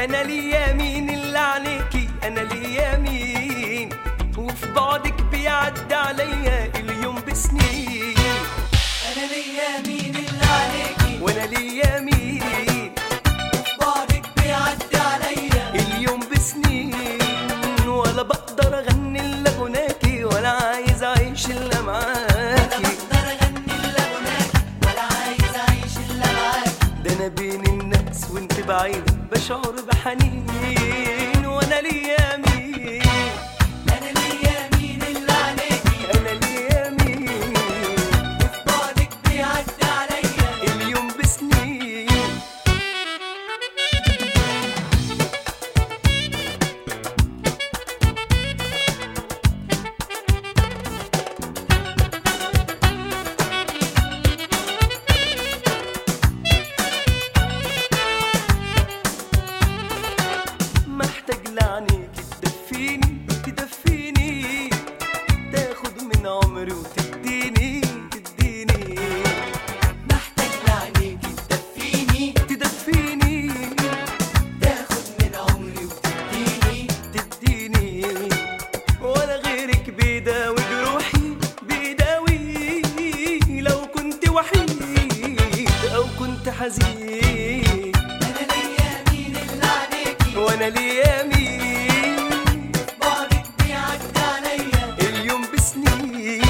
انا ليا مين اللي عليكي انا ليا مين وفي بعدك بيعدي عليا اليوم بسنين انا ليا مين اللي عليكي وانا ليا مين بعدك بيعدي عليا اليوم بسنين ولا بقدر اغني الا غناكي ولا عايز اعيش الا ولا معاكي بقدر اغني الا غناك ولا عايز اعيش الا معاك ده انا بين الناس وانت بعيدة بشعر بحنين وانا ليا مين انا ليا مين اللي عليكي انا ليا مين بعدك بيعدي عليا اليوم بسنين محتاج لعنيك تدفيني تدفيني تاخد من عمري وتديني تديني محتاج لعينيكي تدفيني تدفيني تاخد من عمري وتديني تديني ولا غيرك بيداوي جروحي بيداوي لو كنت وحيد او كنت حزين انا ليا مين اللي عليكي وانا ليا مين بعدك بيعدي عليا اليوم بسنين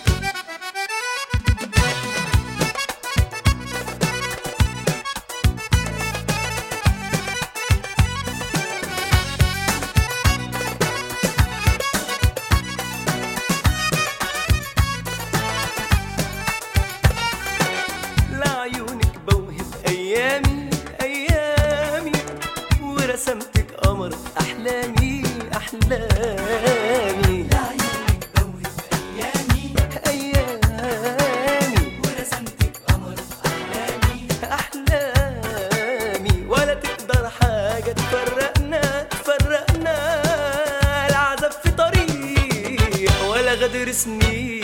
لعيونك بوهب ايامي ايامي ورسمتك قمر احلامي احلامي لعيونك بوهب ايامي ايامي ورسمتك قمر في احلامي احلامي ولا تقدر حاجه تفرقنا تفرقنا العذاب في طريق ولا غدر سنين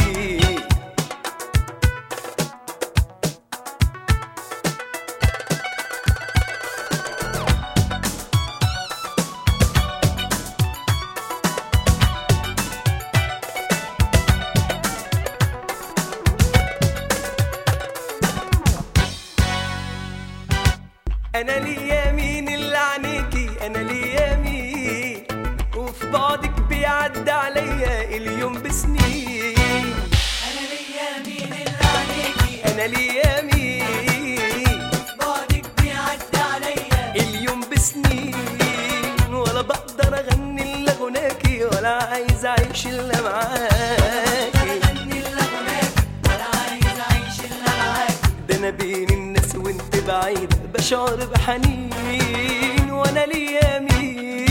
انا ليا مين اللي عينيكي انا ليا مين وفي بعدك بيعدي عليا اليوم بسنين انا ليا مين اللي عليكي انا ليا مين بعدك بيعدي عليا اليوم بسنين ولا بقدر اغني الا غناكي ولا عايز اعيش الا معاكي اغني الا غناك ولا عايز اعيش الا معاك ده انا بين الناس وانت بعيدة بشعر بحنين وانا ليا مين